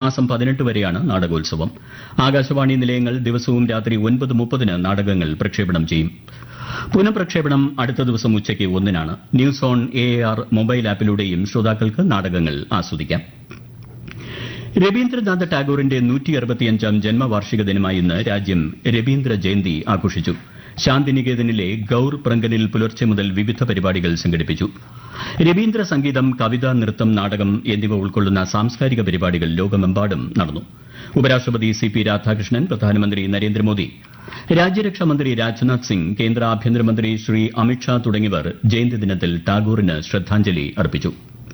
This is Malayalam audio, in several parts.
മാസം പതിനെട്ട് വരെയാണ് നാടകോത്സവം ആകാശവാണി നിലയങ്ങൾ ദിവസവും രാത്രി ഒൻപത് മുപ്പതിന് നാടകങ്ങൾ പ്രക്ഷേപണം ചെയ്യും പുനഃപ്രക്ഷേപണം അടുത്ത ദിവസം ഉച്ചയ്ക്ക് ഒന്നിനാണ് news on A R mobile ആപ്പിലൂടെയും ശ്രോതാക്കൾക്ക് നാടകങ്ങൾ ആസ്വദിക്കാം രവീന്ദ്രനാഥ ടാഗോറിന്റെ നൂറ്റി അറുപത്തിയഞ്ചാം ജന്മവാർഷിക ദിനമായ ഇന്ന് രാജ്യം രവീന്ദ്ര ജയന്തി ആഘോഷിച്ചു ശാന്തിനികേതനിലെ ഗൌർ പ്രങ്കനിൽ പുലർച്ചെ മുതൽ വിവിധ പരിപാടികൾ സംഘടിപ്പിച്ചു രവീന്ദ്ര സംഗീതം കവിത നൃത്തം നാടകം എന്നിവ ഉൾക്കൊള്ളുന്ന സാംസ്കാരിക പരിപാടികൾ ലോകമെമ്പാടും നടന്നു ഉപരാഷ്ട്രപതി സി പി രാധാകൃഷ്ണൻ പ്രധാനമന്ത്രി നരേന്ദ്രമോദി രാജ്യരക്ഷാമന്ത്രി രാജ്നാഥ് സിംഗ് കേന്ദ്ര ആഭ്യന്തരമന്ത്രി ശ്രീ അമിത്ഷാ തുടങ്ങിയവർ ജയന്തി ദിനത്തിൽ ടാഗോറിന് ശ്രദ്ധാഞ്ജലി അർപ്പിച്ചു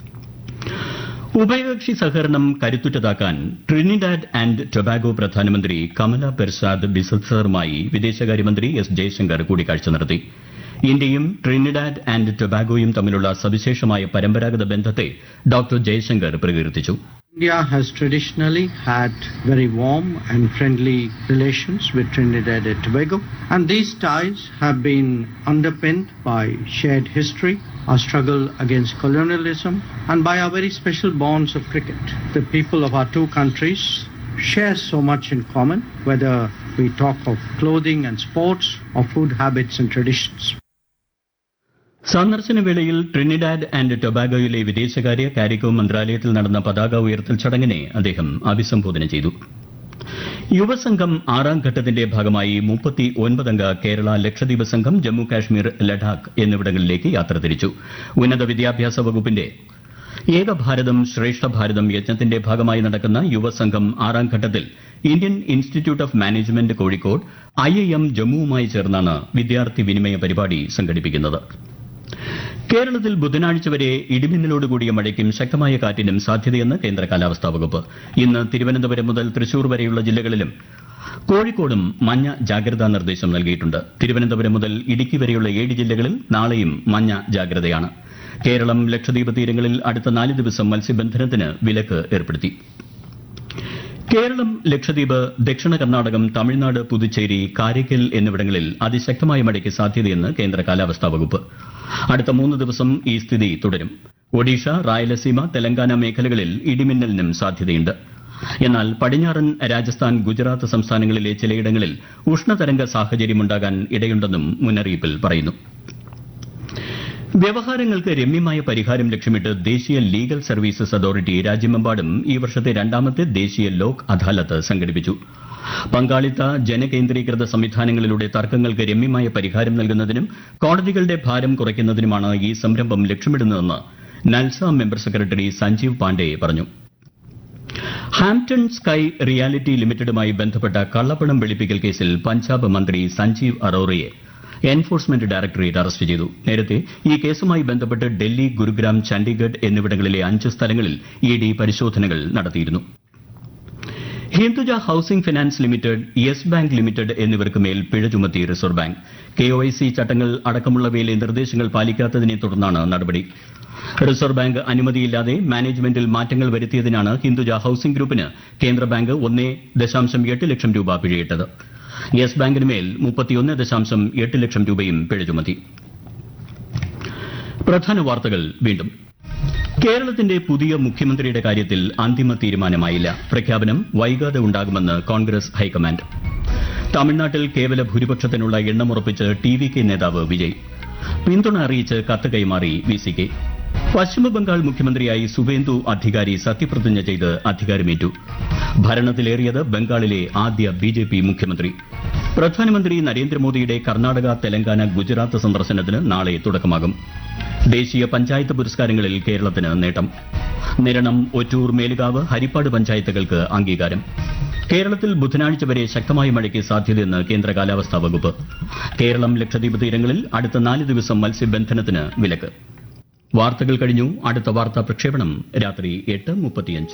ഉഭയകക്ഷി സഹകരണം കരുത്തുറ്റതാക്കാൻ ട്രിനിഡാഡ് ആൻഡ് ടൊബാഗോ പ്രധാനമന്ത്രി കമല പെർസാദ് ബിസത്സറുമായി വിദേശകാര്യമന്ത്രി എസ് ജയശങ്കർ കൂടിക്കാഴ്ച നടത്തി ഇന്ത്യയും ട്രിനിഡാഡ് ആൻഡ് ടൊബാഗോയും തമ്മിലുള്ള സവിശേഷമായ പരമ്പരാഗത ബന്ധത്തെ ഡോക്ടർ ജയശങ്കർ പ്രകീർത്തിച്ചു India has traditionally had very warm and friendly relations with Trinidad and Tobago, and these ties have been underpinned by shared history, our struggle against colonialism, and by our very special bonds of cricket. The people of our two countries share so much in common, whether we talk of clothing and sports or food habits and traditions. സന്ദർശന വേളയിൽ ട്രിനിഡാഡ് ആൻഡ് ടൊബാഗോയിലെ വിദേശകാര്യ കാരിക്കോ മന്ത്രാലയത്തിൽ നടന്ന പതാക ഉയർത്തൽ ചടങ്ങിനെ അദ്ദേഹം അഭിസംബോധന ചെയ്തു യുവസംഘം ആറാം ഘട്ടത്തിന്റെ ഭാഗമായി മുപ്പത്തി ഒൻപതംഗ കേരള ലക്ഷദ്വീപ് സംഘം ജമ്മു കാശ്മീർ ലഡാക്ക് എന്നിവിടങ്ങളിലേക്ക് യാത്ര തിരിച്ചു ഉന്നത വിദ്യാഭ്യാസ വകുപ്പിന്റെ ഏക ഭാരതം ശ്രേഷ്ഠ ഭാരതം യജ്ഞത്തിന്റെ ഭാഗമായി നടക്കുന്ന യുവസംഘം ആറാം ഘട്ടത്തിൽ Indian Institute of Management Kozhikode I I M ജമ്മുവുമായി ചേർന്നാണ് വിദ്യാർത്ഥി വിനിമയ പരിപാടി സംഘടിപ്പിക്കുന്നത് കേരളത്തിൽ ബുധനാഴ്ച വരെ ഇടിമിന്നലോടുകൂടിയ മഴയ്ക്കും ശക്തമായ കാറ്റിനും സാധ്യതയെന്ന് കേന്ദ്ര കാലാവസ്ഥാ വകുപ്പ് ഇന്ന് തിരുവനന്തപുരം മുതൽ തൃശൂർ വരെയുള്ള ജില്ലകളിലും കോഴിക്കോടും മഞ്ഞ ജാഗ്രതാ നിർദ്ദേശം നൽകിയിട്ടുണ്ട് തിരുവനന്തപുരം മുതൽ ഇടുക്കി വരെയുള്ള ഏഴ് ജില്ലകളിൽ നാളെയും മഞ്ഞ ജാഗ്രതയാണ് കേരളം ലക്ഷദ്വീപ് തീരങ്ങളിൽ അടുത്ത നാല് ദിവസം മത്സ്യബന്ധനത്തിന് വിലക്ക് ഏർപ്പെടുത്തി കേരളം ലക്ഷദ്വീപ് ദക്ഷിണ കർണാടകം തമിഴ്നാട് പുതുച്ചേരി കാരയ്ക്കൽ എന്നിവിടങ്ങളിൽ അതിശക്തമായ മഴയ്ക്ക് സാധ്യതയെന്ന് കേന്ദ്ര കാലാവസ്ഥാ വകുപ്പ് അടുത്ത മൂന്ന് ദിവസം ഈ സ്ഥിതി തുടരും ഒഡീഷ റായലസീമ തെലങ്കാന മേഖലകളിൽ ഇടിമിന്നലിനും സാധ്യതയുണ്ട് എന്നാൽ പടിഞ്ഞാറൻ രാജസ്ഥാൻ ഗുജറാത്ത് സംസ്ഥാനങ്ങളിലെ ചിലയിടങ്ങളിൽ ഉഷ്ണതരംഗ സാഹചര്യമുണ്ടാകാൻ ഇടയുണ്ടെന്നും മുന്നറിയിപ്പിൽ പറയുന്നു വ്യവഹാരങ്ങൾക്ക് രമ്യമായ പരിഹാരം ലക്ഷ്യമിട്ട് ദേശീയ ലീഗൽ സർവീസസ് അതോറിറ്റി രാജ്യമെമ്പാടും ഈ വർഷത്തെ രണ്ടാമത്തെ ദേശീയ ലോക് അദാലത്ത് സംഘടിപ്പിച്ചു പങ്കാളിത്ത ജനകേന്ദ്രീകൃത സംവിധാനങ്ങളിലൂടെ തർക്കങ്ങൾക്ക് രമ്യമായ പരിഹാരം നൽകുന്നതിനും കോടതികളുടെ ഭാരം കുറയ്ക്കുന്നതിനുമാണ് ഈ സംരംഭം ലക്ഷ്യമിടുന്നതെന്ന് നൽസ മെമ്പർ സെക്രട്ടറി സഞ്ജീവ് പാണ്ഡെ പറഞ്ഞു ഹാംപ്ടൺ സ്കൈ റിയാലിറ്റി ലിമിറ്റഡുമായി ബന്ധപ്പെട്ട കള്ളപ്പണം വെളുപ്പിക്കൽ കേസിൽ പഞ്ചാബ് മന്ത്രി സഞ്ജീവ് അറോറയെ എൻഫോഴ്സ്മെന്റ് ഡയറക്ടറേറ്റ് അറസ്റ്റ് ചെയ്തു നേരത്തെ ഈ കേസുമായി ബന്ധപ്പെട്ട് ഡൽഹി ഗുരുഗ്രാം ചണ്ഡീഗഡ് എന്നിവിടങ്ങളിലെ അഞ്ച് സ്ഥലങ്ങളിൽ ഇ ഡി പരിശോധനകൾ നടത്തിയിരുന്നു Hinduja Housing Finance Limited Yes Bank Limited എന്നിവർക്ക് മേൽ പിഴ ചുമത്തി റിസർവ് ബാങ്ക് കെഒഐസി ചട്ടങ്ങൾ അടക്കമുള്ളവയിലെ നിർദ്ദേശങ്ങൾ പാലിക്കാത്തതിനെ തുടർന്നാണ് നടപടി റിസർവ് ബാങ്ക് അനുമതിയില്ലാതെ മാനേജ്മെന്റിൽ മാറ്റങ്ങൾ വരുത്തിയതിനാണ് ഹിന്ദുജ ഹൌസിംഗ് ഗ്രൂപ്പിന് കേന്ദ്ര ബാങ്ക് ഒന്നേ ദശാംശം എട്ട് ലക്ഷം രൂപ പിഴയിട്ടത് യെസ് ബാങ്കിന് മേൽ മുപ്പത്തിയൊന്ന് ദശാംശം എട്ട് ലക്ഷം രൂപയും പിഴ ചുമത്തി പ്രധാന വാർത്തകൾ വീണ്ടും കേരളത്തിന്റെ പുതിയ മുഖ്യമന്ത്രിയുടെ കാര്യത്തിൽ അന്തിമ തീരുമാനമായില്ല പ്രഖ്യാപനം വൈകാതെ ഉണ്ടാകുമെന്ന് കോൺഗ്രസ് ഹൈക്കമാൻഡ് തമിഴ്നാട്ടിൽ കേവല ഭൂരിപക്ഷത്തിനുള്ള എണ്ണമുറപ്പിച്ച് ടി വി കെ നേതാവ് വിജയ് പിന്തുണ അറിയിച്ച് കത്ത് കൈമാറി വി സി കെ പശ്ചിമബംഗാൾ മുഖ്യമന്ത്രിയായി സുവേന്ദു അധികാരി സത്യപ്രതിജ്ഞ ചെയ്ത് അധികാരമേറ്റു ഭരണത്തിലേറിയത് ബംഗാളിലെ ആദ്യ ബി ജെ പി മുഖ്യമന്ത്രി പ്രധാനമന്ത്രി നരേന്ദ്രമോദിയുടെ കർണാടക തെലങ്കാന ഗുജറാത്ത് സന്ദർശനത്തിന് നാളെ തുടക്കമാകും ദേശീയ പഞ്ചായത്ത് പുരസ്കാരങ്ങളിൽ കേരളത്തിന് നേട്ടം നിരണം ഒറ്റൂർ മേലുകാവ് ഹരിപ്പാട് പഞ്ചായത്തുകൾക്ക് അംഗീകാരം കേരളത്തിൽ ബുധനാഴ്ച വരെ ശക്തമായ മഴയ്ക്ക് സാധ്യതയെന്ന് കേന്ദ്ര കാലാവസ്ഥാ വകുപ്പ് കേരളം ലക്ഷദ്വീപ് തീരങ്ങളിൽ അടുത്ത നാല് ദിവസം മത്സ്യബന്ധനത്തിന് വിലക്ക് വാർത്തകൾ കഴിഞ്ഞു അടുത്ത വാർത്താ പ്രക്ഷേപണം രാത്രി എട്ട് മുപ്പത്തിയഞ്ച്